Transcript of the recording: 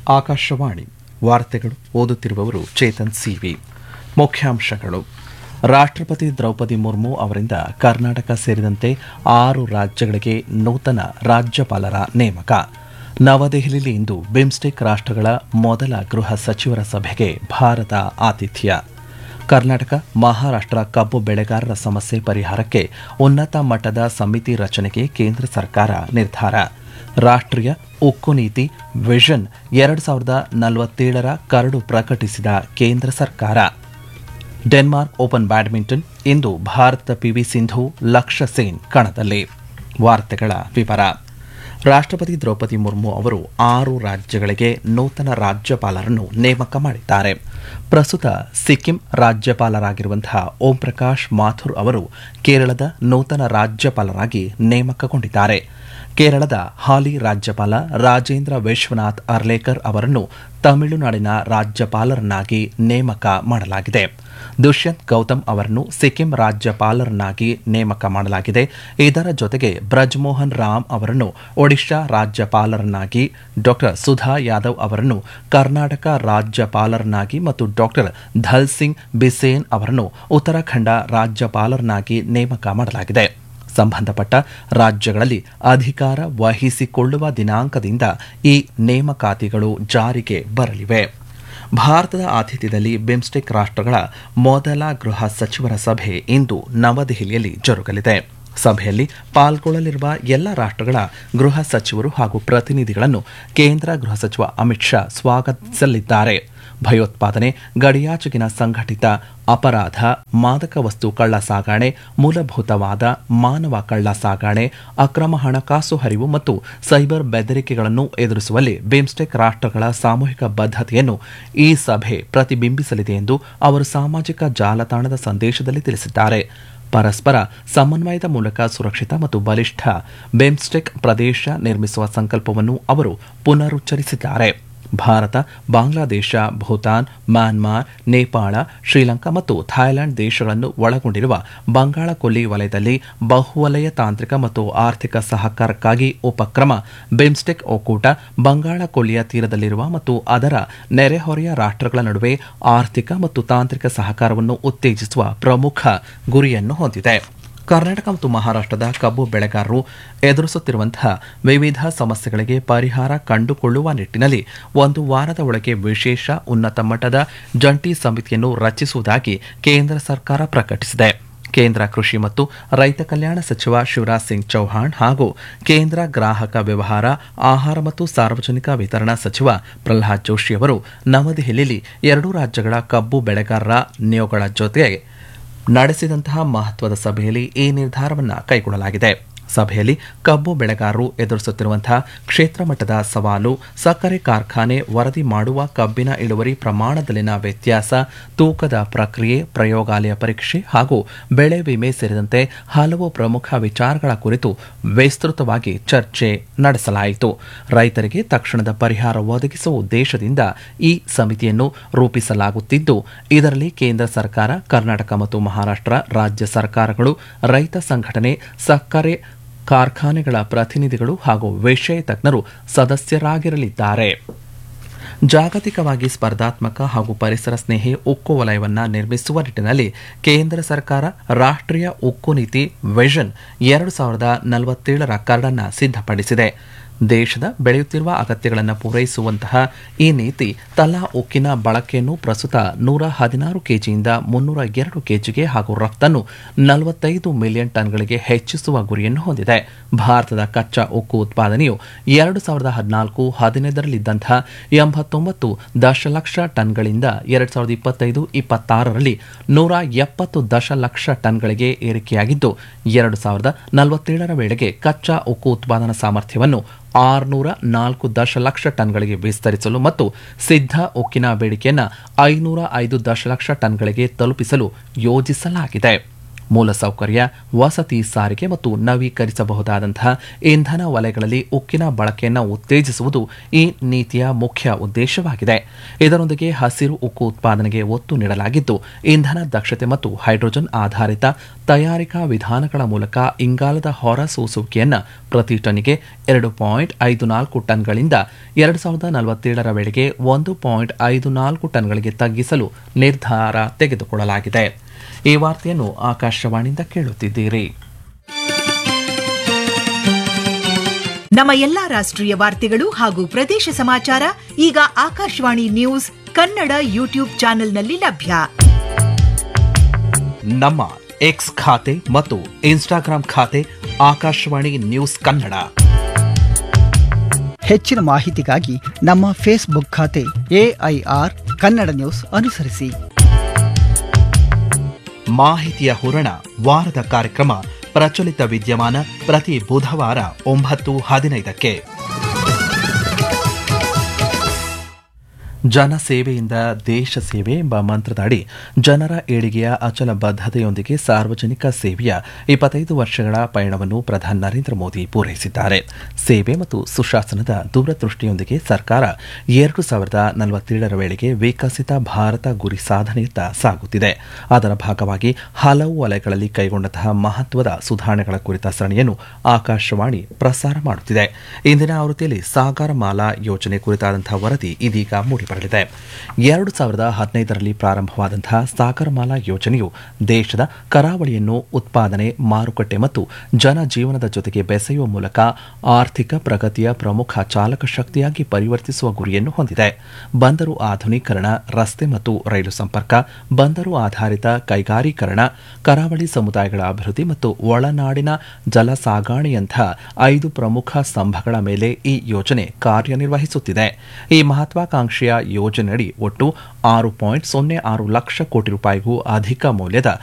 ಆಕಾಶವಾಣಿ ವಾರ್ತೆಗಳು ಓದುತ್ತಿರುವವರು ಚೇತನ್ ಸಿವಿ ಮುಖ್ಯಾಂಶಗಳು ರಾಷ್ಟ್ರಪತಿ ದ್ರೌಪದಿ ಮುರ್ಮು ಅವರಿಂದ ಕರ್ನಾಟಕ ಸೇರಿದಂತೆ ಆರು ರಾಜ್ಯಗಳಿಗೆ ನೂತನ ರಾಜ್ಯಪಾಲರ ನೇಮಕ ನವದೆಹಲಿಯಲ್ಲಿ ಇಂದು ಬಿಮ್ಸ್ಟೆಕ್ ರಾಷ್ಟ್ರಗಳ ಮೊದಲ ಗೃಹ ಸಚಿವರ ಸಭೆಗೆ ಭಾರತ ಆತಿಥ್ಯ ಕರ್ನಾಟಕ ಮಹಾರಾಷ್ಟ್ರ ಕಬ್ಬು ಬೆಳೆಗಾರರ ಸಮಸ್ಯೆ ಪರಿಹಾರಕ್ಕೆ ಉನ್ನತ ಮಟ್ಟದ ಸಮಿತಿ ರಚನೆಗೆ ಕೇಂದ್ರ ಸರ್ಕಾರ ನಿರ್ಧಾರ ರಾಷ್ಟ್ರೀಯ ಉಕ್ಕು ನೀತಿ ವಿಷನ್ ಎರಡು ಸಾವಿರದ ನಲವತ್ತೇಳರ ಕರಡು ಪ್ರಕಟಿಸಿದ ಕೇಂದ್ರ ಸರ್ಕಾರ ಡೆನ್ಮಾರ್ಕ್ ಓಪನ್ ಬ್ಯಾಡ್ಮಿಂಟನ್ ಇಂದು ಭಾರತ ಪಿವಿ ಸಿಂಧು ಲಕ್ಷ್ಯ ಸೇನ್ ಕಣದಲ್ಲಿ ವಾರ್ತೆಗಳ ವಿವರ ರಾಷ್ಟ್ರಪತಿ ದ್ರೌಪದಿ ಮುರ್ಮು ಅವರು ಆರು ರಾಜ್ಯಗಳಿಗೆ ನೂತನ ರಾಜ್ಯಪಾಲರನ್ನು ನೇಮಕ ಮಾಡಿದ್ದಾರೆ ಪ್ರಸ್ತುತ ಸಿಕ್ಕಿಂ ರಾಜ್ಯಪಾಲರಾಗಿರುವಂತಹ ಓಂ ಪ್ರಕಾಶ್ ಮಾಥುರ್ ಅವರು ಕೇರಳದ ನೂತನ ರಾಜ್ಯಪಾಲರಾಗಿ ನೇಮಕಗೊಂಡಿದ್ದಾರೆ ಕೇರಳದ ಹಾಲಿ ರಾಜ್ಯಪಾಲ ರಾಜೇಂದ್ರ ವಿಶ್ವನಾಥ್ ಅರ್ಲೇಕರ್ ಅವರನ್ನು ತಮಿಳುನಾಡಿನ ರಾಜ್ಯಪಾಲರನ್ನಾಗಿ ನೇಮಕ ಮಾಡಲಾಗಿದೆ ದುಷ್ಯಂತ್ ಗೌತಮ್ ಅವರನ್ನು ಸಿಕ್ಕಿಂ ರಾಜ್ಯಪಾಲರನ್ನಾಗಿ ನೇಮಕ ಮಾಡಲಾಗಿದೆ ಇದರ ಜೊತೆಗೆ ಬ್ರಜ್ಮೋಹನ್ ರಾಮ್ ಅವರನ್ನು ಒಡಿಶಾ ರಾಜ್ಯಪಾಲರನ್ನಾಗಿ ಡಾ ಸುಧಾ ಯಾದವ್ ಅವರನ್ನು ಕರ್ನಾಟಕ ರಾಜ್ಯಪಾಲರನ್ನಾಗಿ ಮತ್ತು ಡಾ ಧಲ್ ಸಿಂಗ್ ಬಿಸೇನ್ ಅವರನ್ನು ಉತ್ತರಾಖಂಡ ರಾಜ್ಯಪಾಲರನ್ನಾಗಿ ನೇಮಕ ಮಾಡಲಾಗಿದೆ ಸಂಬಂಧಪಟ್ಟ ರಾಜ್ಯಗಳಲ್ಲಿ ಅಧಿಕಾರ ವಹಿಸಿಕೊಳ್ಳುವ ದಿನಾಂಕದಿಂದ ಈ ನೇಮಕಾತಿಗಳು ಜಾರಿಗೆ ಬರಲಿವೆ ಭಾರತದ ಆತಿಥ್ಯದಲ್ಲಿ ಬಿಮ್ಸ್ಟೆಕ್ ರಾಷ್ಟ್ರಗಳ ಮೊದಲ ಗೃಹ ಸಚಿವರ ಸಭೆ ಇಂದು ನವದೆಹಲಿಯಲ್ಲಿ ಜರುಗಲಿದೆ ಸಭೆಯಲ್ಲಿ ಪಾಲ್ಗೊಳ್ಳಲಿರುವ ಎಲ್ಲ ರಾಷ್ಟ್ರಗಳ ಗೃಹ ಸಚಿವರು ಹಾಗೂ ಪ್ರತಿನಿಧಿಗಳನ್ನು ಕೇಂದ್ರ ಗೃಹ ಸಚಿವ ಅಮಿತ್ ಶಾ ಸ್ವಾಗತಿಸಲಿದ್ದಾರೆ ಭಯೋತ್ಪಾದನೆ ಗಡಿಯಾಚೆಗಿನ ಸಂಘಟಿತ ಅಪರಾಧ ಮಾದಕ ವಸ್ತು ಕಳ್ಳ ಸಾಗಾಣೆ ಮೂಲಭೂತವಾದ ಮಾನವ ಕಳ್ಳ ಸಾಗಾಣೆ ಅಕ್ರಮ ಹಣಕಾಸು ಹರಿವು ಮತ್ತು ಸೈಬರ್ ಬೆದರಿಕೆಗಳನ್ನು ಎದುರಿಸುವಲ್ಲಿ ಬಿಮ್ಸ್ಟೆಕ್ ರಾಷ್ಟ್ರಗಳ ಸಾಮೂಹಿಕ ಬದ್ಧತೆಯನ್ನು ಈ ಸಭೆ ಪ್ರತಿಬಿಂಬಿಸಲಿದೆ ಎಂದು ಅವರು ಸಾಮಾಜಿಕ ಜಾಲತಾಣದ ಸಂದೇಶದಲ್ಲಿ ತಿಳಿಸಿದ್ದಾರೆ ಪರಸ್ಪರ ಸಮನ್ವಯದ ಮೂಲಕ ಸುರಕ್ಷಿತ ಮತ್ತು ಬಲಿಷ್ಠ ಬಿಮ್ಸ್ಟೆಕ್ ಪ್ರದೇಶ ನಿರ್ಮಿಸುವ ಸಂಕಲ್ಪವನ್ನು ಅವರು ಪುನರುಚ್ಚರಿಸಿದ್ದಾರೆ ಭಾರತ ಬಾಂಗ್ಲಾದೇಶ ಭೂತಾನ್ ಮ್ಯಾನ್ಮಾರ್ ನೇಪಾಳ ಶ್ರೀಲಂಕಾ ಮತ್ತು ಥಾಯ್ಲೆಂಡ್ ದೇಶಗಳನ್ನು ಒಳಗೊಂಡಿರುವ ಬಂಗಾಳ ಕೊಲ್ಲಿ ವಲಯದಲ್ಲಿ ಬಹುವಲಯ ತಾಂತ್ರಿಕ ಮತ್ತು ಆರ್ಥಿಕ ಸಹಕಾರಕ್ಕಾಗಿ ಉಪಕ್ರಮ ಬಿಮ್ಸ್ಟೆಕ್ ಒಕ್ಕೂಟ ಬಂಗಾಳ ಕೊಲ್ಲಿಯ ತೀರದಲ್ಲಿರುವ ಮತ್ತು ಅದರ ನೆರೆಹೊರೆಯ ರಾಷ್ಟ್ರಗಳ ನಡುವೆ ಆರ್ಥಿಕ ಮತ್ತು ತಾಂತ್ರಿಕ ಸಹಕಾರವನ್ನು ಉತ್ತೇಜಿಸುವ ಪ್ರಮುಖ ಗುರಿಯನ್ನು ಹೊಂದಿದೆ ಕರ್ನಾಟಕ ಮತ್ತು ಮಹಾರಾಷ್ಟ್ರದ ಕಬ್ಬು ಬೆಳೆಗಾರರು ಎದುರಿಸುತ್ತಿರುವಂತಹ ವಿವಿಧ ಸಮಸ್ಯೆಗಳಿಗೆ ಪರಿಹಾರ ಕಂಡುಕೊಳ್ಳುವ ನಿಟ್ಟಿನಲ್ಲಿ ಒಂದು ವಾರದ ಒಳಗೆ ವಿಶೇಷ ಉನ್ನತ ಮಟ್ಟದ ಜಂಟಿ ಸಮಿತಿಯನ್ನು ರಚಿಸುವುದಾಗಿ ಕೇಂದ್ರ ಸರ್ಕಾರ ಪ್ರಕಟಿಸಿದೆ ಕೇಂದ್ರ ಕೃಷಿ ಮತ್ತು ರೈತ ಕಲ್ಯಾಣ ಸಚಿವ ಶಿವರಾಜ್ ಸಿಂಗ್ ಚೌಹಾಣ್ ಹಾಗೂ ಕೇಂದ್ರ ಗ್ರಾಹಕ ವ್ಯವಹಾರ ಆಹಾರ ಮತ್ತು ಸಾರ್ವಜನಿಕ ವಿತರಣಾ ಸಚಿವ ಪ್ರಹ್ಲಾದ್ ಜೋಶಿ ಅವರು ನವದೆಹಲಿಯಲ್ಲಿ ಎರಡೂ ರಾಜ್ಯಗಳ ಕಬ್ಬು ಬೆಳೆಗಾರರ ನಿಯೋಗಗಳ ಜೊತೆ ನಡೆಸಿದಂತಹ ಮಹತ್ವದ ಸಭೆಯಲ್ಲಿ ಈ ನಿರ್ಧಾರವನ್ನು ಕೈಗೊಳ್ಳಲಾಗಿದೆ ಸಭೆಯಲ್ಲಿ ಕಬ್ಬು ಬೆಳೆಗಾರರು ಎದುರಿಸುತ್ತಿರುವಂತಹ ಕ್ಷೇತ್ರ ಮಟ್ಟದ ಸವಾಲು ಸಕ್ಕರೆ ಕಾರ್ಖಾನೆ ವರದಿ ಮಾಡುವ ಕಬ್ಬಿನ ಇಳುವರಿ ಪ್ರಮಾಣದಲ್ಲಿನ ವ್ಯತ್ಯಾಸ ತೂಕದ ಪ್ರಕ್ರಿಯೆ ಪ್ರಯೋಗಾಲಯ ಪರೀಕ್ಷೆ ಹಾಗೂ ಬೆಳೆ ವಿಮೆ ಸೇರಿದಂತೆ ಹಲವು ಪ್ರಮುಖ ವಿಚಾರಗಳ ಕುರಿತು ವಿಸ್ತೃತವಾಗಿ ಚರ್ಚೆ ನಡೆಸಲಾಯಿತು ರೈತರಿಗೆ ತಕ್ಷಣದ ಪರಿಹಾರ ಒದಗಿಸುವ ಉದ್ದೇಶದಿಂದ ಈ ಸಮಿತಿಯನ್ನು ರೂಪಿಸಲಾಗುತ್ತಿದ್ದು ಇದರಲ್ಲಿ ಕೇಂದ್ರ ಸರ್ಕಾರ ಕರ್ನಾಟಕ ಮತ್ತು ಮಹಾರಾಷ್ಟ್ರ ರಾಜ್ಯ ಸರ್ಕಾರಗಳು ರೈತ ಸಂಘಟನೆ ಸಕ್ಕರೆ ಕಾರ್ಖಾನೆಗಳ ಪ್ರತಿನಿಧಿಗಳು ಹಾಗೂ ವಿಷಯ ತಜ್ಞರು ಸದಸ್ಯರಾಗಿರಲಿದ್ದಾರೆ ಜಾಗತಿಕವಾಗಿ ಸ್ಪರ್ಧಾತ್ಮಕ ಹಾಗೂ ಪರಿಸರ ಸ್ನೇಹಿ ಉಕ್ಕು ವಲಯವನ್ನು ನಿರ್ಮಿಸುವ ನಿಟ್ಟಿನಲ್ಲಿ ಕೇಂದ್ರ ಸರ್ಕಾರ ರಾಷ್ಟ್ರೀಯ ಉಕ್ಕು ನೀತಿ ವಿಷನ್ ಎರಡು ಸಾವಿರದ ನಲವತ್ತೇಳರ ಕರಡನ್ನು ಸಿದ್ಧಪಡಿಸಿದೆ ದೇಶದ ಬೆಳೆಯುತ್ತಿರುವ ಅಗತ್ಯಗಳನ್ನು ಪೂರೈಸುವಂತಹ ಈ ನೀತಿ ತಲಾ ಉಕ್ಕಿನ ಬಳಕೆಯನ್ನು ಪ್ರಸ್ತುತ ನೂರ ಹದಿನಾರು ಕೆಜಿಯಿಂದ ಮುನ್ನೂರ ಎರಡು ಕೆಜಿಗೆ ಹಾಗೂ ರಫ್ತನ್ನು ನಲವತ್ತೈದು ಮಿಲಿಯನ್ ಟನ್ಗಳಿಗೆ ಹೆಚ್ಚಿಸುವ ಗುರಿಯನ್ನು ಹೊಂದಿದೆ ಭಾರತದ ಕಚ್ಚಾ ಉಕ್ಕು ಉತ್ಪಾದನೆಯು ಎರಡು ಸಾವಿರದ ಹದಿನಾಲ್ಕು ಹದಿನೈದರಲ್ಲಿದ್ದಂತಹ ಎಂಬತ್ತೊಂಬತ್ತು ದಶಲಕ್ಷ ಟನ್ಗಳಿಂದ ಎರಡು ಸಾವಿರದ ಇಪ್ಪತ್ತೈದು ಇಪ್ಪತ್ತಾರರಲ್ಲಿ ನೂರ ಎಪ್ಪತ್ತು ದಶಲಕ್ಷ ಟನ್ಗಳಿಗೆ ಏರಿಕೆಯಾಗಿದ್ದು ಎರಡು ಸಾವಿರದ ನಲವತ್ತೇಳರ ವೇಳೆಗೆ ಕಚ್ಚಾ ಉಕ್ಕು ಉತ್ಪಾದನಾ ಸಾಮರ್ಥ್ಯವನ್ನು ಆರುನೂರ ನಾಲ್ಕು ದಶಲಕ್ಷ ಟನ್ಗಳಿಗೆ ವಿಸ್ತರಿಸಲು ಮತ್ತು ಸಿದ್ಧ ಉಕ್ಕಿನ ಬೇಡಿಕೆಯನ್ನು ಐನೂರ ಐದು ದಶಲಕ್ಷ ಟನ್ಗಳಿಗೆ ತಲುಪಿಸಲು ಯೋಜಿಸಲಾಗಿದೆ ಮೂಲಸೌಕರ್ಯ ವಸತಿ ಸಾರಿಗೆ ಮತ್ತು ನವೀಕರಿಸಬಹುದಾದಂತಹ ಇಂಧನ ವಲಯಗಳಲ್ಲಿ ಉಕ್ಕಿನ ಬಳಕೆಯನ್ನು ಉತ್ತೇಜಿಸುವುದು ಈ ನೀತಿಯ ಮುಖ್ಯ ಉದ್ದೇಶವಾಗಿದೆ ಇದರೊಂದಿಗೆ ಹಸಿರು ಉಕ್ಕು ಉತ್ಪಾದನೆಗೆ ಒತ್ತು ನೀಡಲಾಗಿದ್ದು ಇಂಧನ ದಕ್ಷತೆ ಮತ್ತು ಹೈಡ್ರೋಜನ್ ಆಧಾರಿತ ತಯಾರಿಕಾ ವಿಧಾನಗಳ ಮೂಲಕ ಇಂಗಾಲದ ಹೊರ ಸೂಸುವಿಕೆಯನ್ನು ಪ್ರತಿ ಟನ್ನಿಗೆ ಎರಡು ಪಾಯಿಂಟ್ ಐದು ನಾಲ್ಕು ಟನ್ಗಳಿಂದ ಎರಡು ಸಾವಿರದ ನಲವತ್ತೇಳರ ವೇಳೆಗೆ ಒಂದು ಪಾಯಿಂಟ್ ಐದು ನಾಲ್ಕು ಟನ್ಗಳಿಗೆ ತಗ್ಗಿಸಲು ನಿರ್ಧಾರ ತೆಗೆದುಕೊಳ್ಳಲಾಗಿದೆ ಈ ವಾರ್ತೆಯನ್ನು ಆಕಾಶವಾಣಿಯಿಂದ ಕೇಳುತ್ತಿದ್ದೀರಿ ನಮ್ಮ ಎಲ್ಲಾ ರಾಷ್ಟ್ರೀಯ ವಾರ್ತೆಗಳು ಹಾಗೂ ಪ್ರದೇಶ ಸಮಾಚಾರ ಈಗ ಆಕಾಶವಾಣಿ ನ್ಯೂಸ್ ಕನ್ನಡ ಯೂಟ್ಯೂಬ್ ಚಾನೆಲ್ನಲ್ಲಿ ಲಭ್ಯ ನಮ್ಮ ಎಕ್ಸ್ ಖಾತೆ ಮತ್ತು ಇನ್ಸ್ಟಾಗ್ರಾಂ ಖಾತೆ ಆಕಾಶವಾಣಿ ನ್ಯೂಸ್ ಕನ್ನಡ ಹೆಚ್ಚಿನ ಮಾಹಿತಿಗಾಗಿ ನಮ್ಮ ಫೇಸ್ಬುಕ್ ಖಾತೆ ಎಐಆರ್ ಕನ್ನಡ ನ್ಯೂಸ್ ಅನುಸರಿಸಿ ಮಾಹಿತಿಯ ಹೂರಣ ವಾರದ ಕಾರ್ಯಕ್ರಮ ಪ್ರಚಲಿತ ವಿದ್ಯಮಾನ ಪ್ರತಿ ಬುಧವಾರ ಒಂಬತ್ತು ಹದಿನೈದಕ್ಕೆ ಜನಸೇವೆಯಿಂದ ದೇಶ ಸೇವೆ ಎಂಬ ಮಂತ್ರದಡಿ ಜನರ ಏಳಿಗೆಯ ಅಚಲ ಬದ್ಧತೆಯೊಂದಿಗೆ ಸಾರ್ವಜನಿಕ ಸೇವೆಯ ಇಪ್ಪತ್ತೈದು ವರ್ಷಗಳ ಪಯಣವನ್ನು ಪ್ರಧಾನಿ ನರೇಂದ್ರ ಮೋದಿ ಪೂರೈಸಿದ್ದಾರೆ ಸೇವೆ ಮತ್ತು ಸುಶಾಸನದ ದೂರದೃಷ್ಟಿಯೊಂದಿಗೆ ಸರ್ಕಾರ ಎರಡು ಸಾವಿರದ ನಲವತ್ತೇಳರ ವೇಳೆಗೆ ವಿಕಸಿತ ಭಾರತ ಗುರಿ ಸಾಧನೆಯತ್ತ ಸಾಗುತ್ತಿದೆ ಅದರ ಭಾಗವಾಗಿ ಹಲವು ವಲಯಗಳಲ್ಲಿ ಕೈಗೊಂಡಂತಹ ಮಹತ್ವದ ಸುಧಾರಣೆಗಳ ಕುರಿತ ಸರಣಿಯನ್ನು ಆಕಾಶವಾಣಿ ಪ್ರಸಾರ ಮಾಡುತ್ತಿದೆ ಇಂದಿನ ಆವೃತ್ತಿಯಲ್ಲಿ ಸಾಗರ ಮಾಲಾ ಯೋಜನೆ ಕುರಿತಾದಂತಹ ವರದಿ ಇದೀಗ ಮೂಡಿಬರಲಿದೆ ಎರಡು ಸಾವಿರದ ಹದಿನೈದರಲ್ಲಿ ಪ್ರಾರಂಭವಾದಂತಹ ಸಾಗರಮಾಲಾ ಯೋಜನೆಯು ದೇಶದ ಕರಾವಳಿಯನ್ನು ಉತ್ಪಾದನೆ ಮಾರುಕಟ್ಟೆ ಮತ್ತು ಜನಜೀವನದ ಜೊತೆಗೆ ಬೆಸೆಯುವ ಮೂಲಕ ಆರ್ಥಿಕ ಪ್ರಗತಿಯ ಪ್ರಮುಖ ಚಾಲಕ ಶಕ್ತಿಯಾಗಿ ಪರಿವರ್ತಿಸುವ ಗುರಿಯನ್ನು ಹೊಂದಿದೆ ಬಂದರು ಆಧುನೀಕರಣ ರಸ್ತೆ ಮತ್ತು ರೈಲು ಸಂಪರ್ಕ ಬಂದರು ಆಧಾರಿತ ಕೈಗಾರೀಕರಣ ಕರಾವಳಿ ಸಮುದಾಯಗಳ ಅಭಿವೃದ್ಧಿ ಮತ್ತು ಒಳನಾಡಿನ ಜಲ ಸಾಗಾಣೆಯಂತಹ ಐದು ಪ್ರಮುಖ ಸ್ತಂಭಗಳ ಮೇಲೆ ಈ ಯೋಜನೆ ಕಾರ್ಯನಿರ್ವಹಿಸುತ್ತಿದೆ ಈ ಮಹತ್ವಾಕಾಂಕ್ಷೆಯ ಯೋಜನೆಯಡಿ ಒಟ್ಟು ಆರು ಪಾಯಿಂಟ್ ಸೊನ್ನೆ ಆರು ಲಕ್ಷ ಕೋಟಿ ರೂಪಾಯಿಗೂ ಅಧಿಕ ಮೌಲ್ಯದ